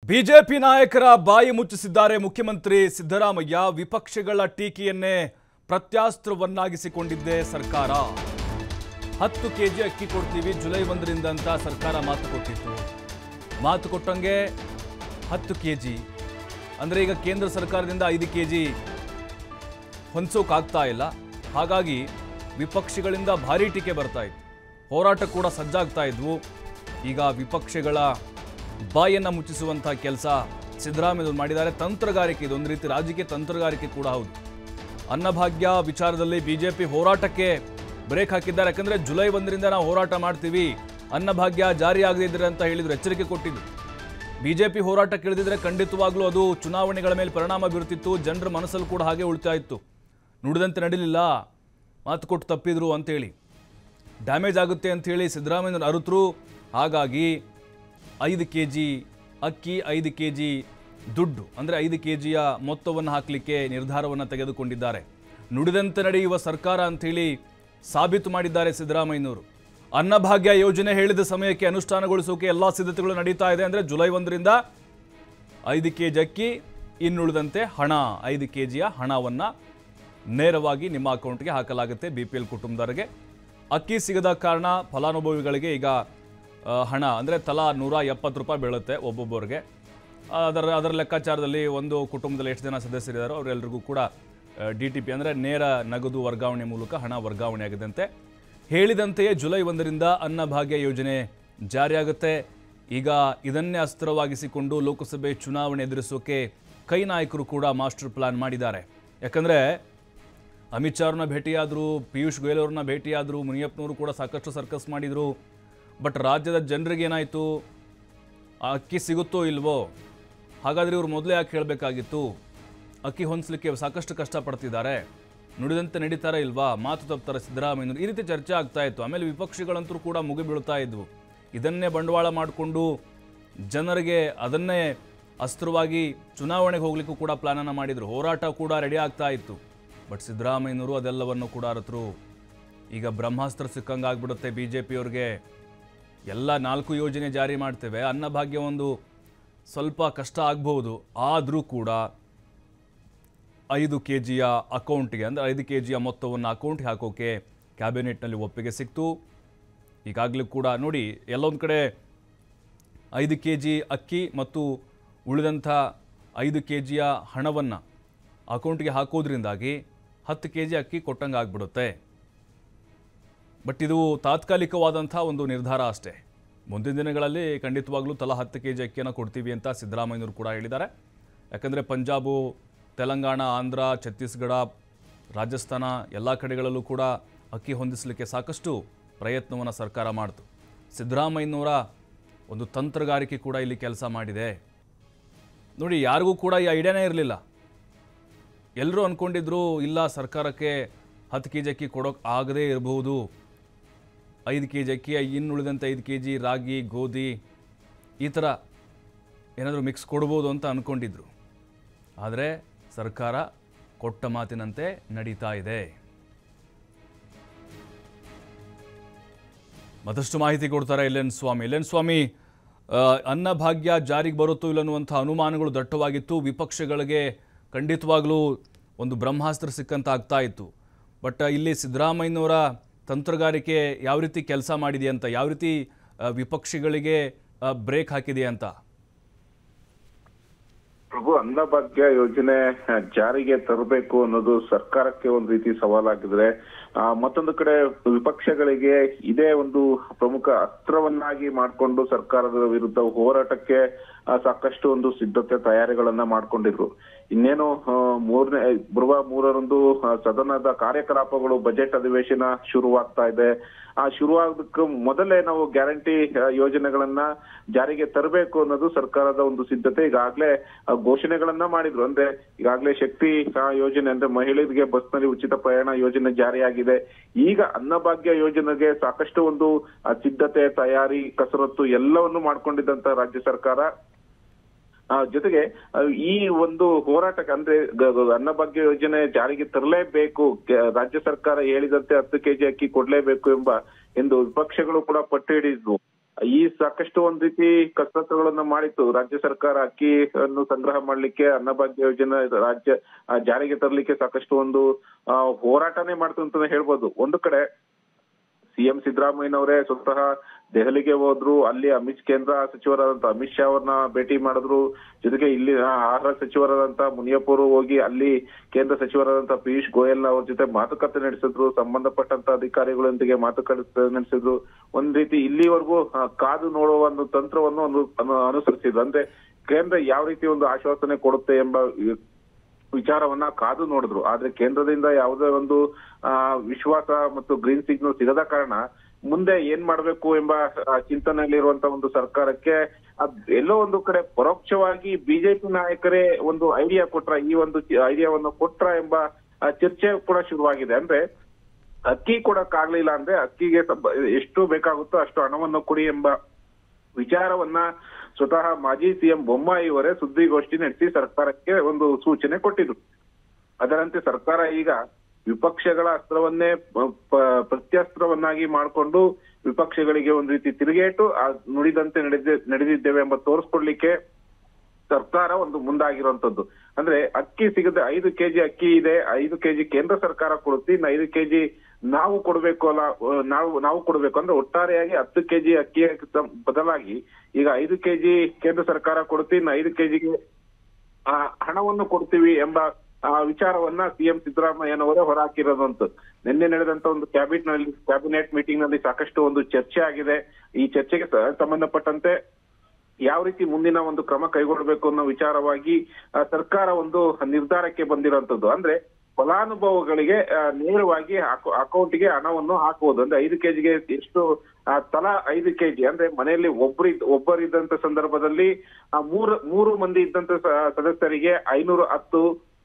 BJP ನಾಯಕರ ಬಾಯಿ ಮುಚ್ಚಿಸಿದ್ದಾರೆ ಮುಖ್ಯಮಂತ್ರಿ ಸಿದ್ದರಾಮಯ್ಯ ವಿಪಕ್ಷಗಳ ಟೀಕೆಯನ್ನೇ ಪ್ರತ್ಯಾಸ್ತ್ರವನ್ನಾಗಿಸಿಕೊಂಡಿದ್ದೆ ಸರ್ಕಾರ ಹತ್ತು ಕೆಜಿ ಅಕ್ಕಿ ಕೊಡ್ತೀವಿ ಜುಲೈ ಒಂದರಿಂದ ಅಂತ ಸರ್ಕಾರ ಮಾತು ಕೊಟ್ಟಿತ್ತು ಮಾತು ಕೊಟ್ಟಂಗೆ ಹತ್ತು ಕೆಜಿ ಅಂದರೆ ಈಗ ಕೇಂದ್ರ ಸರ್ಕಾರದಿಂದ ಐದು ಕೆ ಜಿ ಹೊಂದಿಸೋಕ್ಕಾಗ್ತಾ ಇಲ್ಲ ಹಾಗಾಗಿ ವಿಪಕ್ಷಗಳಿಂದ ಭಾರಿ ಟೀಕೆ ಬರ್ತಾ ಇತ್ತು ಹೋರಾಟ ಕೂಡ ಸಜ್ಜಾಗ್ತಾ ಇದ್ವು ಈಗ ವಿಪಕ್ಷಗಳ ಬಾಯನ್ನು ಮುಚ್ಚಿಸುವಂಥ ಕೆಲಸ ಸಿದ್ದರಾಮಯ್ಯವರು ಮಾಡಿದ್ದಾರೆ ತಂತ್ರಗಾರಿಕೆ ಇದು ಒಂದು ರೀತಿ ರಾಜಕೀಯ ತಂತ್ರಗಾರಿಕೆ ಕೂಡ ಹೌದು ಅನ್ನಭಾಗ್ಯ ವಿಚಾರದಲ್ಲಿ ಬಿಜೆಪಿ ಹೋರಾಟಕ್ಕೆ ಬ್ರೇಕ್ ಹಾಕಿದ್ದಾರೆ ಯಾಕಂದ್ರೆ ಜುಲೈ ಒಂದರಿಂದ ನಾವು ಹೋರಾಟ ಮಾಡ್ತೀವಿ ಅನ್ನಭಾಗ್ಯ ಜಾರಿ ಆಗದಿದ್ರೆ ಅಂತ ಹೇಳಿದ್ರು ಎಚ್ಚರಿಕೆ ಕೊಟ್ಟಿದ್ರು ಬಿಜೆಪಿ ಹೋರಾಟಕ್ಕೆ ಇಳಿದಿದ್ರೆ ಖಂಡಿತವಾಗ್ಲೂ ಅದು ಚುನಾವಣೆಗಳ ಮೇಲೆ ಪರಿಣಾಮ ಬೀರುತ್ತಿತ್ತು ಜನರ ಮನಸ್ಸಲ್ಲಿ ಕೂಡ ಹಾಗೆ ಉಳಿತಾ ಇತ್ತು ನುಡಿದಂತೆ ನಡೀಲಿಲ್ಲ ಮಾತು ಕೊಟ್ಟು ತಪ್ಪಿದ್ರು ಅಂತೇಳಿ ಡ್ಯಾಮೇಜ್ ಆಗುತ್ತೆ ಅಂಥೇಳಿ ಸಿದ್ದರಾಮಯ್ಯನವರು ಅರುತರು ಹಾಗಾಗಿ ಐದು ಕೆ ಜಿ ಅಕ್ಕಿ ಐದು ಕೆ ಜಿ ದುಡ್ಡು ಅಂದರೆ ಐದು ಕೆ ಜಿಯ ಮೊತ್ತವನ್ನು ಹಾಕಲಿಕ್ಕೆ ನಿರ್ಧಾರವನ್ನು ತೆಗೆದುಕೊಂಡಿದ್ದಾರೆ ನುಡಿದಂತೆ ನಡೆಯುವ ಸರ್ಕಾರ ಅಂಥೇಳಿ ಸಾಬೀತು ಮಾಡಿದ್ದಾರೆ ಸಿದ್ದರಾಮಯ್ಯನವರು ಅನ್ನಭಾಗ್ಯ ಯೋಜನೆ ಹೇಳಿದ ಸಮಯಕ್ಕೆ ಅನುಷ್ಠಾನಗೊಳಿಸೋಕೆ ಎಲ್ಲ ಸಿದ್ಧತೆಗಳು ನಡೀತಾ ಇದೆ ಅಂದರೆ ಜುಲೈ ಒಂದರಿಂದ ಐದು ಕೆ ಜಿ ಅಕ್ಕಿ ಇನ್ನುಳಿದಂತೆ ಹಣ ಐದು ಕೆ ಜಿಯ ಹಣವನ್ನು ನೇರವಾಗಿ ನಿಮ್ಮ ಅಕೌಂಟ್ಗೆ ಹಾಕಲಾಗುತ್ತೆ ಬಿ ಪಿ ಎಲ್ ಕುಟುಂಬದವರಿಗೆ ಅಕ್ಕಿ ಸಿಗದ ಕಾರಣ ಫಲಾನುಭವಿಗಳಿಗೆ ಈಗ ಆ, ಹಣ ಅಂದರೆ ತಲಾ ನೂರ ಎಪ್ಪತ್ತು ರೂಪಾಯಿ ಬೀಳುತ್ತೆ ಒಬ್ಬೊಬ್ಬರಿಗೆ ಅದರ ಅದರ ಲೆಕ್ಕಾಚಾರದಲ್ಲಿ ಒಂದು ಕುಟುಂಬದಲ್ಲಿ ಎಷ್ಟು ಜನ ಸದಸ್ಯರಿದ್ದಾರೋ ಅವರೆಲ್ಲರಿಗೂ ಕೂಡ ಡಿ ಟಿ ಪಿ ಅಂದರೆ ನೇರ ನಗದು ವರ್ಗಾವಣೆ ಮೂಲಕ ಹಣ ವರ್ಗಾವಣೆ ಆಗಿದಂತೆ ಹೇಳಿದಂತೆಯೇ ಜುಲೈ ಒಂದರಿಂದ ಅನ್ನಭಾಗ್ಯ ಯೋಜನೆ ಜಾರಿಯಾಗುತ್ತೆ ಈಗ ಇದನ್ನೇ ಅಸ್ತ್ರವಾಗಿಸಿಕೊಂಡು ಲೋಕಸಭೆ ಚುನಾವಣೆ ಎದುರಿಸೋಕೆ ಕೈ ನಾಯಕರು ಕೂಡ ಮಾಸ್ಟರ್ ಪ್ಲಾನ್ ಮಾಡಿದ್ದಾರೆ ಯಾಕಂದರೆ ಅಮಿತ್ ಶಾ ಅವ್ರನ್ನ ಭೇಟಿಯಾದರು ಪಿಯೂಷ್ ಗೋಯಲ್ ಅವ್ರನ್ನ ಭೇಟಿಯಾದರು ಮುನಿಯಪ್ಪನವರು ಕೂಡ ಸಾಕಷ್ಟು ಸರ್ಕಸ್ ಮಾಡಿದರು ಬಟ್ ರಾಜ್ಯದ ಜನರಿಗೆ ಏನಾಯಿತು ಆ ಅಕ್ಕಿ ಸಿಗುತ್ತೋ ಇಲ್ವೋ ಹಾಗಾದರೆ ಇವರು ಮೊದಲೇ ಯಾಕೆ ಹೇಳಬೇಕಾಗಿತ್ತು ಅಕ್ಕಿ ಹೊಂದಿಸ್ಲಿಕ್ಕೆ ಸಾಕಷ್ಟು ಕಷ್ಟಪಡ್ತಿದ್ದಾರೆ ನುಡಿದಂತೆ ನಡೀತಾರ ಇಲ್ವಾ ಮಾತು ತಪ್ತಾರೆ ಸಿದ್ದರಾಮಯ್ಯನವರು ಈ ರೀತಿ ಚರ್ಚೆ ಆಗ್ತಾ ಇತ್ತು ಆಮೇಲೆ ವಿಪಕ್ಷಗಳಂತೂ ಕೂಡ ಮುಗಿ ಬೀಳ್ತಾ ಇದ್ವು ಇದನ್ನೇ ಬಂಡವಾಳ ಮಾಡಿಕೊಂಡು ಜನರಿಗೆ ಅದನ್ನೇ ಅಸ್ತ್ರವಾಗಿ ಚುನಾವಣೆಗೆ ಹೋಗ್ಲಿಕ್ಕೂ ಕೂಡ ಪ್ಲಾನನ್ನು ಮಾಡಿದರು ಹೋರಾಟ ಕೂಡ ರೆಡಿ ಆಗ್ತಾ ಇತ್ತು ಬಟ್ ಸಿದ್ದರಾಮಯ್ಯನವರು ಅದೆಲ್ಲವನ್ನು ಕೂಡ ಅರತರು ಈಗ ಬ್ರಹ್ಮಾಸ್ತ್ರ ಸಿಕ್ಕಂಗಾಗ್ಬಿಡುತ್ತೆ ಬಿ ಜೆ ಪಿಯವ್ರಿಗೆ ಎಲ್ಲ ನಾಲ್ಕು ಯೋಜನೆ ಜಾರಿ ಮಾಡ್ತೇವೆ ಅನ್ನಭಾಗ್ಯ ಒಂದು ಸ್ವಲ್ಪ ಕಷ್ಟ ಆಗ್ಬೋದು ಆದರೂ ಕೂಡ ಐದು ಕೆ ಜಿಯ ಅಕೌಂಟ್ಗೆ ಅಂದರೆ ಐದು ಕೆ ಜಿಯ ಮೊತ್ತವನ್ನು ಅಕೌಂಟ್ಗೆ ಹಾಕೋಕೆ ಕ್ಯಾಬಿನೆಟ್ನಲ್ಲಿ ಒಪ್ಪಿಗೆ ಸಿಕ್ತು ಈಗಾಗಲೂ ಕೂಡ ನೋಡಿ ಎಲ್ಲೊಂದು ಕಡೆ ಐದು ಕೆ ಜಿ ಅಕ್ಕಿ ಮತ್ತು ಉಳಿದಂಥ ಐದು ಕೆ ಜಿಯ ಹಣವನ್ನು ಅಕೌಂಟ್ಗೆ ಹಾಕೋದ್ರಿಂದಾಗಿ ಹತ್ತು ಕೆ ಜಿ ಅಕ್ಕಿ ಕೊಟ್ಟಂಗೆ ಆಗ್ಬಿಡುತ್ತೆ ಬಟ್ ಇದು ತಾತ್ಕಾಲಿಕವಾದಂಥ ಒಂದು ನಿರ್ಧಾರ ಅಷ್ಟೇ ಮುಂದಿನ ದಿನಗಳಲ್ಲಿ ಖಂಡಿತವಾಗ್ಲೂ ತಲಾ ಹತ್ತು ಕೆ ಜಿ ಅಕ್ಕಿಯನ್ನು ಕೊಡ್ತೀವಿ ಅಂತ ಸಿದ್ದರಾಮಯ್ಯನವರು ಕೂಡ ಹೇಳಿದ್ದಾರೆ ಯಾಕಂದರೆ ಪಂಜಾಬು ತೆಲಂಗಾಣ ಆಂಧ್ರ ಛತ್ತೀಸ್ಗಢ ರಾಜಸ್ಥಾನ ಎಲ್ಲ ಕಡೆಗಳಲ್ಲೂ ಕೂಡ ಅಕ್ಕಿ ಹೊಂದಿಸಲಿಕ್ಕೆ ಸಾಕಷ್ಟು ಪ್ರಯತ್ನವನ್ನು ಸರ್ಕಾರ ಮಾಡಿತು ಸಿದ್ದರಾಮಯ್ಯನವರ ಒಂದು ತಂತ್ರಗಾರಿಕೆ ಕೂಡ ಇಲ್ಲಿ ಕೆಲಸ ಮಾಡಿದೆ ನೋಡಿ ಯಾರಿಗೂ ಕೂಡ ಈ ಐಡಿಯಾನೇ ಇರಲಿಲ್ಲ ಎಲ್ಲರೂ ಅಂದ್ಕೊಂಡಿದ್ರು ಇಲ್ಲ ಸರ್ಕಾರಕ್ಕೆ ಹತ್ತು ಕೆ ಜಿ ಅಕ್ಕಿ ಕೊಡೋಕೆ ಆಗದೇ ಇರಬಹುದು ಐದು ಕೆ ಜಿ ಅಕ್ಕಿ ಇನ್ನುಳಿದಂತೆ ಐದು ಕೆ ಜಿ ರಾಗಿ ಗೋಧಿ ಈ ಥರ ಏನಾದರೂ ಮಿಕ್ಸ್ ಕೊಡ್ಬೋದು ಅಂತ ಅಂದ್ಕೊಂಡಿದ್ರು ಆದರೆ ಸರ್ಕಾರ ಕೊಟ್ಟ ಮಾತಿನಂತೆ ನಡೀತಾ ಇದೆ ಮತ್ತಷ್ಟು ಮಾಹಿತಿ ಕೊಡ್ತಾರೆ ಇಲ್ಲೇನ್ ಸ್ವಾಮಿ ಇಲ್ಲೇನ್ ಸ್ವಾಮಿ ಆ, ಅನ್ನಭಾಗ್ಯ ಜಾರಿಗೆ ಬರುತ್ತೋ ಇಲ್ಲ ಅನ್ನುವಂಥ ಅನುಮಾನಗಳು ದಟ್ಟವಾಗಿತ್ತು ವಿಪಕ್ಷಗಳಿಗೆ ಖಂಡಿತವಾಗ್ಲೂ ಒಂದು ಬ್ರಹ್ಮಾಸ್ತ್ರ ಸಿಕ್ಕಂತ ಆಗ್ತಾ ಇತ್ತು ಬಟ್ ಇಲ್ಲಿ ಸಿದ್ದರಾಮಯ್ಯನವರ ತಂತ್ರಗಾರಿಕೆ ಯಾವ ರೀತಿ ಕೆಲಸ ಮಾಡಿದೆ ಅಂತ ಯಾವ ರೀತಿ ಆ, ವಿಪಕ್ಷಗಳಿಗೆ ಬ್ರೇಕ್ ಹಾಕಿದೆ ಅಂತ ಪ್ರಭು ಅನ್ನಭಾಗ್ಯ ಯೋಜನೆ ಜಾರಿಗೆ ತರಬೇಕು ಅನ್ನೋದು ಸರ್ಕಾರಕ್ಕೆ ಒಂದು ರೀತಿ ಸವಾಲಾಗಿದ್ರೆ ಆ, ಮತ್ತೊಂದು ಕಡೆ ವಿಪಕ್ಷಗಳಿಗೆ ಇದೇ ಒಂದು ಪ್ರಮುಖ ಅಸ್ತ್ರವನ್ನಾಗಿ ಮಾಡಿಕೊಂಡು ಸರ್ಕಾರದ ವಿರುದ್ಧ ಹೋರಾಟಕ್ಕೆ ಆ, ಸಾಕಷ್ಟು ಒಂದು ಸಿದ್ಧತೆ ತಯಾರಿಗಳನ್ನ ಮಾಡ್ಕೊಂಡಿದ್ರು ಇನ್ನೇನು ಆ, ಮೂರನೇ ಬರುವ ಮೂರರಂದು ಆ, ಸದನದ ಕಾರ್ಯಕಲಾಪಗಳು ಬಜೆಟ್ ಅಧಿವೇಶನ ಶುರುವಾಗ್ತಾ ಇದೆ ಆ ಶುರುವಾಗೋದಕ್ಕೆ ಮೊದಲೇ ನಾವು ಗ್ಯಾರಂಟಿ ಯೋಜನೆಗಳನ್ನ ಜಾರಿಗೆ ತರಬೇಕು ಅನ್ನೋದು ಸರ್ಕಾರದ ಒಂದು ಸಿದ್ಧತೆ ಈಗಾಗಲೇ ಆ, ಘೋಷಣೆಗಳನ್ನ ಮಾಡಿದ್ರು ಅಂದ್ರೆ ಈಗಾಗಲೇ ಶಕ್ತಿ ಆ, ಯೋಜನೆ ಅಂದ್ರೆ ಮಹಿಳೆಯರಿಗೆ ಬಸ್ ನಲ್ಲಿ ಉಚಿತ ಪ್ರಯಾಣ ಯೋಜನೆ ಜಾರಿಯಾಗಿದೆ ಈಗ ಅನ್ನಭಾಗ್ಯ ಯೋಜನೆಗೆ ಸಾಕಷ್ಟು ಒಂದು ಆ, ಸಿದ್ಧತೆ ತಯಾರಿ ಕಸರತ್ತು ಎಲ್ಲವನ್ನು ಮಾಡ್ಕೊಂಡಿದ್ದಂತ ರಾಜ್ಯ ಸರ್ಕಾರ ಆ, ಜೊತೆಗೆ ಆ, ಈ ಒಂದು ಹೋರಾಟಕ್ಕೆ ಅಂದ್ರೆ ಗ- ಗ- ಅನ್ನಭಾಗ್ಯ ಯೋಜನೆ ಜಾರಿಗೆ ತರಲೇಬೇಕು ಕೆ- ರಾಜ್ಯ ಸರ್ಕಾರ ಹೇಳಿದಂತೆ ಹತ್ತು ಕೆಜಿ ಅಕ್ಕಿ ಕೊಡ್ಲೇಬೇಕು ಎಂಬ ಎಂದು ವಿಪಕ್ಷಗಳು ಕೂಡ ಪಟ್ಟು ಹಿಡಿದ್ವು ಈ ಸಾಕಷ್ಟು ಒಂದ್ ರೀತಿ ಕಸರತ್ತುಗಳನ್ನ ಮಾಡಿತ್ತು ರಾಜ್ಯ ಸರ್ಕಾರ ಅಕ್ಕಿಯನ್ನು ಸಂಗ್ರಹ ಮಾಡ್ಲಿಕ್ಕೆ ಅನ್ನಭಾಗ್ಯ ಯೋಜನೆ ರಾಜ್ಯ ಆ, ಜಾರಿಗೆ ತರಲಿಕ್ಕೆ ಸಾಕಷ್ಟು ಒಂದು ಆ, ಹೋರಾಟನೇ ಮಾಡ್ತು ಅಂತಾನೆ ಹೇಳ್ಬೋದು ಒಂದು ಕಡೆ ಸಿಎಂ ಸಿದ್ದರಾಮಯ್ಯನವರೇ ಸ್ವತಃ ದೆಹಲಿಗೆ ಹೋದ್ರು ಅಲ್ಲಿ ಅಮಿತ್ ಕೇಂದ್ರ ಸಚಿವರಾದಂತ ಅಮಿತ್ ಶಾ ಅವ್ರನ್ನ ಭೇಟಿ ಮಾಡಿದ್ರು ಜೊತೆಗೆ ಇಲ್ಲಿ ಆ, ಆಹಾರ ಸಚಿವರಾದಂತ ಮುನಿಯಪ್ಪ ಅವರು ಹೋಗಿ ಅಲ್ಲಿ ಕೇಂದ್ರ ಸಚಿವರಾದಂತ ಪಿಯೂಷ್ ಗೋಯಲ್ ಅವ್ರ ಜೊತೆ ಮಾತುಕತೆ ನಡೆಸಿದ್ರು ಸಂಬಂಧಪಟ್ಟಂತ ಅಧಿಕಾರಿಗಳೊಂದಿಗೆ ಮಾತುಕತೆ ನಡೆಸಿದ್ರು ಒಂದ್ ರೀತಿ ಇಲ್ಲಿವರೆಗೂ ಆ, ಕಾದು ನೋಡುವ ಒಂದು ತಂತ್ರವನ್ನು ಒಂದು ಅನು- ಅನುಸರಿಸಿದ್ರು ಅಂದ್ರೆ ಕೇಂದ್ರ ಯಾವ ರೀತಿ ಒಂದು ಆಶ್ವಾಸನೆ ಕೊಡುತ್ತೆ ಎಂಬ ವಿಚಾರವನ್ನ ಕಾದು ನೋಡಿದ್ರು ಆದ್ರೆ ಕೇಂದ್ರದಿಂದ ಯಾವುದೇ ಒಂದು ಆ ವಿಶ್ವಾಸ ಮತ್ತು ಗ್ರೀನ್ ಸಿಗ್ನಲ್ ಸಿಗದ ಕಾರಣ ಮುಂದೆ ಏನ್ ಮಾಡ್ಬೇಕು ಎಂಬ ಆ, ಚಿಂತನೆಯಲ್ಲಿರುವಂತ ಒಂದು ಸರ್ಕಾರಕ್ಕೆ ಅದ್ ಎಲ್ಲೋ ಒಂದು ಕಡೆ ಪರೋಕ್ಷವಾಗಿ ಬಿಜೆಪಿ ನಾಯಕರೇ ಒಂದು ಐಡಿಯಾ ಕೊಟ್ರ ಈ ಒಂದು ಐಡಿಯಾವನ್ನು ಕೊಟ್ರ ಎಂಬ ಆ, ಚರ್ಚೆ ಕೂಡ ಶುರುವಾಗಿದೆ ಅಂದ್ರೆ ಅಕ್ಕಿ ಕೊಡಕ್ಕಾಗ್ಲಿಲ್ಲ ಅಂದ್ರೆ ಅಕ್ಕಿಗೆ ಸ್ವಲ್ಪ ಎಷ್ಟು ಬೇಕಾಗುತ್ತೋ ಅಷ್ಟು ಹಣವನ್ನು ಕೊಡಿ ಎಂಬ ವಿಚಾರವನ್ನ ಸ್ವತಃ ಮಾಜಿ ಸಿಎಂ ಬೊಮ್ಮಾಯಿ ಅವರೇ ಸುದ್ದಿಗೋಷ್ಠಿ ನಡೆಸಿ ಸರ್ಕಾರಕ್ಕೆ ಒಂದು ಸೂಚನೆ ಕೊಟ್ಟಿದ್ರು ಅದರಂತೆ ಸರ್ಕಾರ ಈಗ ವಿಪಕ್ಷಗಳ ಅಸ್ತ್ರವನ್ನೇ ಪ- ಪ- ಪ್ರತ್ಯಸ್ತ್ರವನ್ನಾಗಿ ಮಾಡಿಕೊಂಡು ವಿಪಕ್ಷಗಳಿಗೆ ಒಂದು ರೀತಿ ತಿರುಗೇಟು ಆ ನುಡಿದಂತೆ ನಡೆದ ನಡೆದಿದ್ದೇವೆ ಎಂಬ ತೋರಿಸ್ಕೊಡ್ಲಿಕ್ಕೆ ಸರ್ಕಾರ ಒಂದು ಮುಂದಾಗಿರುವಂತದ್ದು ಅಂದ್ರೆ ಅಕ್ಕಿ ಸಿಗದೆ ಐದು ಕೆಜಿ ಅಕ್ಕಿ ಇದೆ ಐದು ಕೆಜಿ ಕೇಂದ್ರ ಸರ್ಕಾರ ಕೊಡುತ್ತೆ ಇನ್ನು ಐದು ಕೆಜಿ ನಾವು ಕೊಡ್ಬೇಕು ಅಲ್ಲ ಅಹ್, ನಾವು ನಾವು ಕೊಡ್ಬೇಕು ಅಂದ್ರೆ ಒಟ್ಟಾರೆಯಾಗಿ ಹತ್ತು ಕೆಜಿ ಅಕ್ಕಿ ಬದಲಾಗಿ ಈಗ ಐದು ಕೆಜಿ ಕೇಂದ್ರ ಸರ್ಕಾರ ಕೊಡುತ್ತೆ ಇನ್ನು ಐದು ಕೆಜಿಗೆ ಆ ಹಣವನ್ನು ಕೊಡ್ತೀವಿ ಎಂಬ ಆ ವಿಚಾರವನ್ನ ಸಿಎಂ ಸಿದ್ದರಾಮಯ್ಯನವರೇ ಹೊರಹಾಕಿರೋದಂತ ನಿನ್ನೆ ನಡೆದಂತ ಒಂದು ಕ್ಯಾಬಿನೆಟ್ ನಲ್ಲಿ ಕ್ಯಾಬಿನೆಟ್ ಮೀಟಿಂಗ್ ನಲ್ಲಿ ಸಾಕಷ್ಟು ಒಂದು ಚರ್ಚೆ ಆಗಿದೆ ಈ ಚರ್ಚೆಗೆ ಸ- ಸಂಬಂಧಪಟ್ಟಂತೆ ಯಾವ ರೀತಿ ಮುಂದಿನ ಒಂದು ಕ್ರಮ ಕೈಗೊಳ್ಳಬೇಕು ಅನ್ನೋ ವಿಚಾರವಾಗಿ ಆ, ಸರ್ಕಾರ ಒಂದು ನಿರ್ಧಾರಕ್ಕೆ ಬಂದಿರುವಂತದ್ದು ಅಂದ್ರೆ ಫಲಾನುಭವಿಗಳಿಗೆ ಆ, ನೇರವಾಗಿ ಅಕೌಂಟ್ಗೆ ಹಣವನ್ನು ಹಾಕುವುದು ಅಂದ್ರೆ ಐದು ಕೆಜಿಗೆ ಎಷ್ಟು ಆ, ತಲಾ ಐದು ಕೆಜಿ ಅಂದ್ರೆ ಮನೆಯಲ್ಲಿ ಒಬ್ಬರು ಒಬ್ಬರಿದ್ದಂತ ಸಂದರ್ಭದಲ್ಲಿ ಆ, ಮೂರು ಮೂರು ಮಂದಿ ಇದ್ದಂತ ಸ- ಸದಸ್ಯರಿಗೆ ಐನೂರ ಹತ್ತು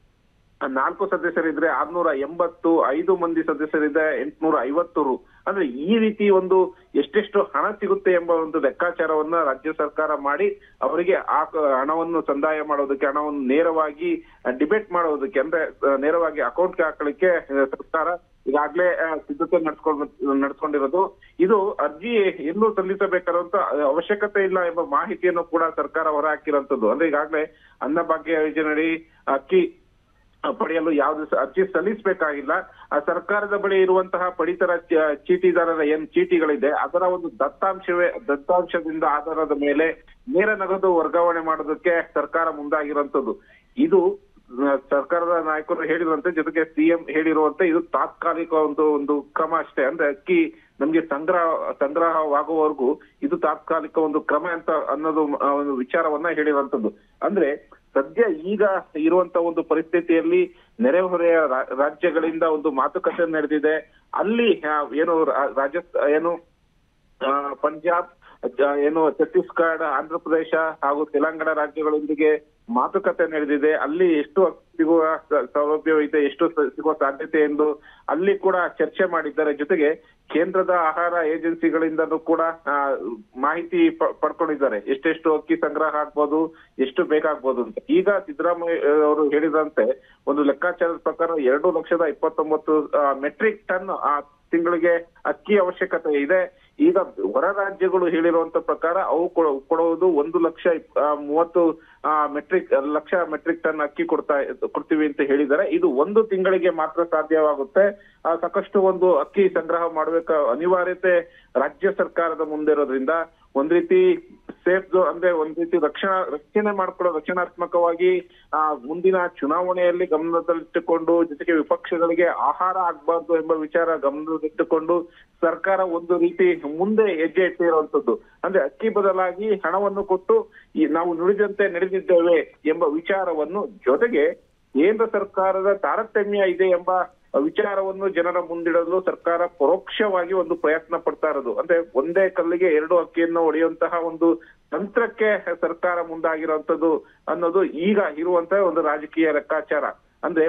ನಾಲ್ಕು ಸದಸ್ಯರಿದ್ರೆ ಆರ್ನೂರ ಎಂಬತ್ತು ಐದು ಮಂದಿ ಸದಸ್ಯರಿದ್ರೆ ಎಂಟ್ನೂರ ಐವತ್ತು ರು ಅಂದ್ರೆ ಈ ರೀತಿ ಒಂದು ಎಷ್ಟೆಷ್ಟು ಹಣ ಸಿಗುತ್ತೆ ಎಂಬ ಒಂದು ಲೆಕ್ಕಾಚಾರವನ್ನ ರಾಜ್ಯ ಸರ್ಕಾರ ಮಾಡಿ ಅವರಿಗೆ ಆ ಕ- ಹಣವನ್ನು ಸಂದಾಯ ಮಾಡೋದಕ್ಕೆ ಹಣವನ್ನು ನೇರವಾಗಿ ಡಿಬೇಟ್ ಮಾಡೋದಕ್ಕೆ ಅಂದ್ರೆ ಆ, ನೇರವಾಗಿ ಅಕೌಂಟ್ಗೆ ಹಾಕಲಿಕ್ಕೆ ಆ, ಸರ್ಕಾರ ಈಗಾಗ್ಲೇ ಆ, ಸಿದ್ಧತೆ ನಡ್ಸ್ಕೊಂಡ್ ನಡ್ಸ್ಕೊಂಡಿರೋದು ಇದು ಅರ್ಜಿ ಎಲ್ಲೂ ಸಲ್ಲಿಸಬೇಕಾದಂತ ಅವಶ್ಯಕತೆ ಇಲ್ಲ ಎಂಬ ಮಾಹಿತಿಯನ್ನು ಕೂಡ ಸರ್ಕಾರ ಹೊರಹಾಕಿರುವಂತದ್ದು ಅಂದ್ರೆ ಈಗಾಗ್ಲೇ ಅನ್ನಭಾಗ್ಯ ಯೋಜನೆಯಡಿ ಅಕ್ಕಿ ಪಡೆಯಲು ಯಾವ್ದು ಸ- ಅರ್ಜಿ ಸಲ್ಲಿಸಬೇಕಾಗಿಲ್ಲ ಆ ಸರ್ಕಾರದ ಬಳಿ ಇರುವಂತಹ ಪಡಿತರ ಚ- ಚೀಟಿದಾರರ ಏನ್ ಚೀಟಿಗಳಿದೆ ಅದರ ಒಂದು ದತ್ತಾಂಶವೇ ದತ್ತಾಂಶದಿಂದ ಆಧಾರದ ಮೇಲೆ ನೇರ ನಗದು ವರ್ಗಾವಣೆ ಮಾಡೋದಕ್ಕೆ ಸರ್ಕಾರ ಮುಂದಾಗಿರುವಂತದ್ದು ಇದು ಆ, ಸರ್ಕಾರದ ನಾಯಕರು ಹೇಳಿರುವಂತೆ ಜೊತೆಗೆ ಸಿಎಂ ಹೇಳಿರುವಂತೆ ಇದು ತಾತ್ಕಾಲಿಕ ಒಂದು ಒಂದು ಕ್ರಮ ಅಷ್ಟೇ ಅಂದ್ರೆ ಅಕ್ಕಿ ನಮ್ಗೆ ಸಂಗ್ರಹ ಸಂಗ್ರಹವಾಗುವವರೆಗೂ ಇದು ತಾತ್ಕಾಲಿಕ ಒಂದು ಕ್ರಮ ಅಂತ ಅನ್ನೋದು ಆ, ಒಂದು ವಿಚಾರವನ್ನ ಹೇಳಿರುವಂತದ್ದು ಅಂದ್ರೆ ಸದ್ಯ ಈಗ ಇರುವಂತ ಒಂದು ಪರಿಸ್ಥಿತಿಯಲ್ಲಿ ನೆರೆಹೊರೆಯ ರಾ- ರಾಜ್ಯಗಳಿಂದ ಒಂದು ಮಾತುಕತೆ ನಡೆದಿದೆ ಅಲ್ಲಿ ಆ, ಏನು ರಾ- ರಾಜಸ್ಥ ಏನು ಆ, ಪಂಜಾಬ್ ಜ- ಏನು ಛತ್ತೀಸ್ಗಢ ಆಂಧ್ರ ಪ್ರದೇಶ ಹಾಗೂ ತೆಲಂಗಾಣ ರಾಜ್ಯಗಳೊಂದಿಗೆ ಮಾತುಕತೆ ನಡೆದಿದೆ ಅಲ್ಲಿ ಎಷ್ಟು ಸಿಗುವ ಸ- ಸೌಲಭ್ಯ ಇದೆ ಎಷ್ಟು ಸ- ಸಿಗುವ ಸಾಧ್ಯತೆ ಎಂದು ಅಲ್ಲಿ ಕೂಡ ಚರ್ಚೆ ಮಾಡಿದ್ದಾರೆ ಜೊತೆಗೆ ಕೇಂದ್ರದ ಆಹಾರ ಏಜೆನ್ಸಿಗಳಿಂದನೂ ಕೂಡ ಆ, ಮಾಹಿತಿ ಪ- ಪಡ್ಕೊಂಡಿದ್ದಾರೆ ಎಷ್ಟೆಷ್ಟು ಅಕ್ಕಿ ಸಂಗ್ರಹ ಆಗ್ಬೋದು ಎಷ್ಟು ಬೇಕಾಗ್ಬೋದು ಅಂತ ಈಗ ಸಿದ್ದರಾಮಯ್ಯ ಅವರು ಹೇಳಿದಂತೆ ಒಂದು ಲೆಕ್ಕಾಚಾರದ ಪ್ರಕಾರ ಎರಡು ಲಕ್ಷದ ಇಪ್ಪತ್ತೊಂಬತ್ತು ಮೆಟ್ರಿಕ್ ಟನ್ ಆ ತಿಂಗಳಿಗೆ ಅಕ್ಕಿ ಅವಶ್ಯಕತೆ ಇದೆ ಈಗ ಹೊರ ರಾಜ್ಯಗಳು ಹೇಳಿರುವಂತ ಪ್ರಕಾರ ಅವು ಕೊಡ- ಕೊಡುವುದು ಒಂದು ಲಕ್ಷ ಇಪ್- ಆ, ಮೂವತ್ತು ಮೆಟ್ರಿಕ್ ಲಕ್ಷ ಮೆಟ್ರಿಕ್ ಟನ್ ಅಕ್ಕಿ ಕೊಡ್ತಾ ಕೊಡ್ತೀವಿ ಅಂತ ಹೇಳಿದ್ದಾರೆ ಇದು ಒಂದು ತಿಂಗಳಿಗೆ ಮಾತ್ರ ಸಾಧ್ಯವಾಗುತ್ತೆ ಆ, ಸಾಕಷ್ಟು ಒಂದು ಅಕ್ಕಿ ಸಂಗ್ರಹ ಮಾಡಬೇಕ ಅನಿವಾರ್ಯತೆ ರಾಜ್ಯ ಸರ್ಕಾರದ ಮುಂದೆ ಇರೋದ್ರಿಂದ ಒಂದ್ ರೀತಿ ಸೇಫ್ ಝೋನ್ ಅಂದ್ರೆ ಒಂದ್ ರೀತಿ ರಕ್ಷಣಾ ರಕ್ಷಣೆ ಮಾಡ್ಕೊಳ್ಳೋ ರಕ್ಷಣಾತ್ಮಕವಾಗಿ ಆ ಮುಂದಿನ ಚುನಾವಣೆಯಲ್ಲಿ ಗಮನದಲ್ಲಿಟ್ಟುಕೊಂಡು ಜೊತೆಗೆ ವಿಪಕ್ಷಗಳಿಗೆ ಆಹಾರ ಆಗ್ಬಾರ್ದು ಎಂಬ ವಿಚಾರ ಗಮನದಲ್ಲಿಟ್ಟುಕೊಂಡು ಸರ್ಕಾರ ಒಂದು ರೀತಿ ಮುಂದೆ ಹೆಜ್ಜೆ ಇಟ್ಟಿರುವಂತದ್ದು ಅಂದ್ರೆ ಅಕ್ಕಿ ಬದಲಾಗಿ ಹಣವನ್ನು ಕೊಟ್ಟು ಈ ನಾವು ನುಡಿದಂತೆ ನಡೆದಿದ್ದೇವೆ ಎಂಬ ವಿಚಾರವನ್ನು ಜೊತೆಗೆ ಕೇಂದ್ರ ಸರ್ಕಾರದ ತಾರತಮ್ಯ ಇದೆ ಎಂಬ ವಿಚಾರವನ್ನು ಜನರ ಮುಂದಿಡಲು ಸರ್ಕಾರ ಪರೋಕ್ಷವಾಗಿ ಒಂದು ಪ್ರಯತ್ನ ಪಡ್ತಾ ಇರೋದು ಅಂದ್ರೆ ಒಂದೇ ಕಲ್ಲಿಗೆ ಎರಡು ಅಕ್ಕಿಯನ್ನು ಹೊಡೆಯುವಂತಹ ಒಂದು ತಂತ್ರಕ್ಕೆ ಸರ್ಕಾರ ಮುಂದಾಗಿರುವಂತದ್ದು ಅನ್ನೋದು ಈಗ ಇರುವಂತಹ ಒಂದು ರಾಜಕೀಯ ಲೆಕ್ಕಾಚಾರ ಅಂದ್ರೆ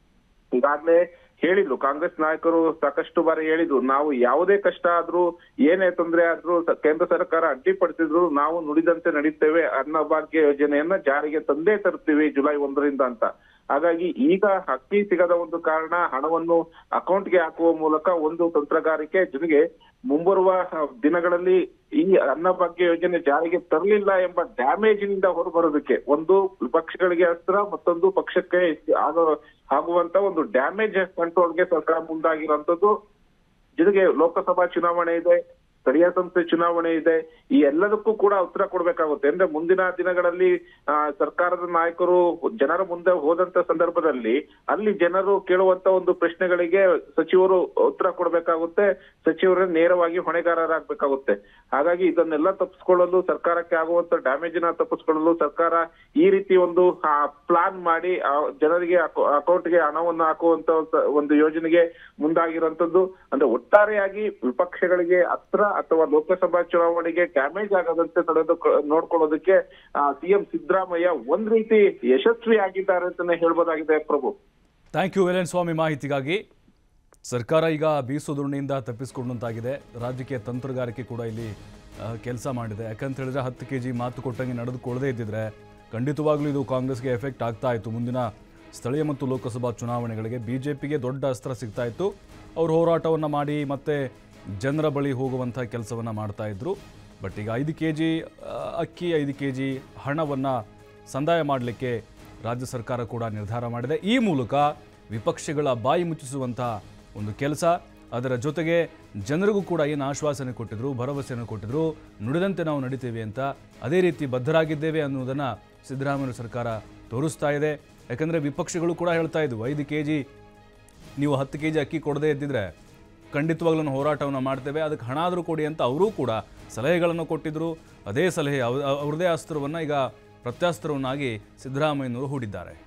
ಈಗಾಗ್ಲೇ ಹೇಳಿದ್ರು ಕಾಂಗ್ರೆಸ್ ನಾಯಕರು ಸಾಕಷ್ಟು ಬಾರಿ ಹೇಳಿದ್ರು ನಾವು ಯಾವುದೇ ಕಷ್ಟ ಆದ್ರೂ ಏನೇ ತೊಂದರೆ ಆದ್ರೂ ಸ- ಕೇಂದ್ರ ಸರ್ಕಾರ ಅಡ್ಡಿಪಡಿಸಿದ್ರು ನಾವು ನುಡಿದಂತೆ ನಡೀತೇವೆ ಅನ್ನಭಾಗ್ಯ ಯೋಜನೆಯನ್ನ ಜಾರಿಗೆ ತಂದೇ ತರ್ತೀವಿ ಜುಲೈ ಒಂದರಿಂದ ಅಂತ ಹಾಗಾಗಿ ಈಗ ಅಕ್ಕಿ ಸಿಗದ ಒಂದು ಕಾರಣ ಹಣವನ್ನು ಅಕೌಂಟ್ಗೆ ಹಾಕುವ ಮೂಲಕ ಒಂದು ತಂತ್ರಗಾರಿಕೆ ಜೊತೆಗೆ ಮುಂಬರುವ ಆ, ದಿನಗಳಲ್ಲಿ ಈ ಅನ್ನಭಾಗ್ಯ ಯೋಜನೆ ಜಾರಿಗೆ ತರಲಿಲ್ಲ ಎಂಬ ಡ್ಯಾಮೇಜ್ ನಿಂದ ಹೊರಬರೋದಕ್ಕೆ ಒಂದು ವಿಪಕ್ಷಗಳಿಗೆ ಅಸ್ತ್ರ ಮತ್ತೊಂದು ಪಕ್ಷಕ್ಕೆ ಆಗೋ ಆಗುವಂತ ಒಂದು ಡ್ಯಾಮೇಜ್ ಕಂಟ್ರೋಲ್ಗೆ ಸರ್ಕಾರ ಮುಂದಾಗಿರುವಂತದ್ದು ಜೊತೆಗೆ ಲೋಕಸಭಾ ಚುನಾವಣೆ ಇದೆ ಸ್ಥಳೀಯ ಸಂಸ್ಥೆ ಚುನಾವಣೆ ಇದೆ ಈ ಎಲ್ಲದಕ್ಕೂ ಕೂಡ ಉತ್ತರ ಕೊಡ್ಬೇಕಾಗುತ್ತೆ ಅಂದ್ರೆ ಮುಂದಿನ ದಿನಗಳಲ್ಲಿ ಆ, ಸರ್ಕಾರದ ನಾಯಕರು ಜನರ ಮುಂದೆ ಹೋದಂತ ಸಂದರ್ಭದಲ್ಲಿ ಅಲ್ಲಿ ಜನರು ಕೇಳುವಂತ ಒಂದು ಪ್ರಶ್ನೆಗಳಿಗೆ ಸಚಿವರು ಉತ್ತರ ಕೊಡ್ಬೇಕಾಗುತ್ತೆ ಸಚಿವರೇ ನೇರವಾಗಿ ಹೊಣೆಗಾರರಾಗಬೇಕಾಗುತ್ತೆ ಹಾಗಾಗಿ ಇದನ್ನೆಲ್ಲ ತಪ್ಪಿಸ್ಕೊಳ್ಳಲು ಸರ್ಕಾರಕ್ಕೆ ಆಗುವಂತ ಡ್ಯಾಮೇಜ್ ನ ತಪ್ಪಿಸ್ಕೊಳ್ಳಲು ಸರ್ಕಾರ ಈ ರೀತಿ ಒಂದು ಪ್ಲಾನ್ ಮಾಡಿ ಆ ಜನರಿಗೆ ಅಕೌಂಟ್ಗೆ ಹಣವನ್ನು ಹಾಕುವಂತ ಒಂದು- ಒಂದು ಯೋಜನೆಗೆ ಮುಂದಾಗಿರುವಂತದ್ದು ಅಂದ್ರೆ ಒಟ್ಟಾರೆಯಾಗಿ ವಿಪಕ್ಷಗಳಿಗೆ ಅಸ್ತ್ರ ಅಥವಾ ಲೋಕಸಭಾ ಚುನಾವಣೆಗೆ ಡ್ಯಾಮೇಜ್ ಆಗದಂತೆ ತಡೆದು ನೋಡ್ಕೊಳ್ಳೋದಕ್ಕೆ ಸಿಎಂ ಸಿದ್ದರಾಮಯ್ಯ ಒಂದ್ ರೀತಿ ಯಶಸ್ವಿ ಆಗಿದ್ದಾರೆ ಅಂತಾನೆ ಹೇಳ್ಬೋದಾಗಿದೆ ಪ್ರಭು ಥ್ಯಾಂಕ್ ಯು ವೇಲನ್ ಸ್ವಾಮಿ ಮಾಹಿತಿಗಾಗಿ ಸರ್ಕಾರ ಈಗ ಬೀಸುದುರ್ಣಿಯಿಂದ ತಪ್ಪಿಸಿಕೊಂಡಂತಾಗಿದೆ ರಾಜಕೀಯ ತಂತ್ರಗಾರಿಕೆ ಕೂಡ ಇಲ್ಲಿ ಕೆಲಸ ಮಾಡಿದೆ ಯಾಕಂತ ಹೇಳಿದ್ರೆ ಹತ್ತು ಕೆ ಜಿ ಮಾತು ಕೊಟ್ಟಂಗೆ ನಡೆದುಕೊಳ್ಳದೇ ಇದ್ದಿದ್ರೆ ಖಂಡಿತವಾಗ್ಲೂ ಇದು ಕಾಂಗ್ರೆಸ್ಗೆ ಎಫೆಕ್ಟ್ ಆಗ್ತಾ ಇತ್ತು ಮುಂದಿನ ಸ್ಥಳೀಯ ಮತ್ತು ಲೋಕಸಭಾ ಚುನಾವಣೆಗಳಿಗೆ ಬಿ ಜೆ ಪಿಗೆ ದೊಡ್ಡ ಅಸ್ತ್ರ ಸಿಗ್ತಾ ಇತ್ತು ಅವರು ಹೋರಾಟವನ್ನು ಮಾಡಿ ಮತ್ತೆ ಜನರ ಬಳಿ ಹೋಗುವಂಥ ಕೆಲಸವನ್ನು ಮಾಡ್ತಾ ಇದ್ರು ಬಟ್ ಈಗ ಐದು ಕೆ ಜಿ ಅಕ್ಕಿ ಐದು ಕೆ ಜಿ ಹಣವನ್ನು ಸಂದಾಯ ಮಾಡಲಿಕ್ಕೆ ರಾಜ್ಯ ಸರ್ಕಾರ ಕೂಡ ನಿರ್ಧಾರ ಮಾಡಿದೆ ಈ ಮೂಲಕ ವಿಪಕ್ಷಗಳ ಬಾಯಿ ಮುಚ್ಚಿಸುವಂಥ ಒಂದು ಕೆಲಸ ಅದರ ಜೊತೆಗೆ ಜನರಿಗೂ ಕೂಡ ಏನು ಆಶ್ವಾಸನೆ ಕೊಟ್ಟಿದ್ರು ಭರವಸೆಯನ್ನು ಕೊಟ್ಟಿದ್ರು ನುಡಿದಂತೆ ನಾವು ನಡಿತೇವೆ ಅಂತ ಅದೇ ರೀತಿ ಬದ್ಧರಾಗಿದ್ದೇವೆ ಅನ್ನೋದನ್ನು ಸಿದ್ದರಾಮಯ್ಯ ಸರ್ಕಾರ ತೋರಿಸ್ತಾ ಇದೆ ಯಾಕಂದರೆ ವಿಪಕ್ಷಗಳು ಕೂಡ ಹೇಳ್ತಾ ಇದ್ವು ಐದು ಕೆ ಜಿ ನೀವು ಹತ್ತು ಕೆ ಜಿ ಅಕ್ಕಿ ಕೊಡದೇ ಇದ್ದಿದ್ರೆ ಖಂಡಿತವಾಗ್ಲೂ ನಾವು ಹೋರಾಟವನ್ನು ಮಾಡ್ತೇವೆ ಅದಕ್ಕೆ ಹಣ ಆದರೂ ಕೊಡಿ ಅಂತ ಅವರೂ ಕೂಡ ಸಲಹೆಗಳನ್ನು ಕೊಟ್ಟಿದ್ದರು ಅದೇ ಸಲಹೆ ಅವ್- ಅವ್ರದೇ ಅಸ್ತ್ರವನ್ನು ಈಗ ಪ್ರತ್ಯಾಸ್ತ್ರವನ್ನಾಗಿ ಸಿದ್ದರಾಮಯ್ಯನವರು ಹೂಡಿದ್ದಾರೆ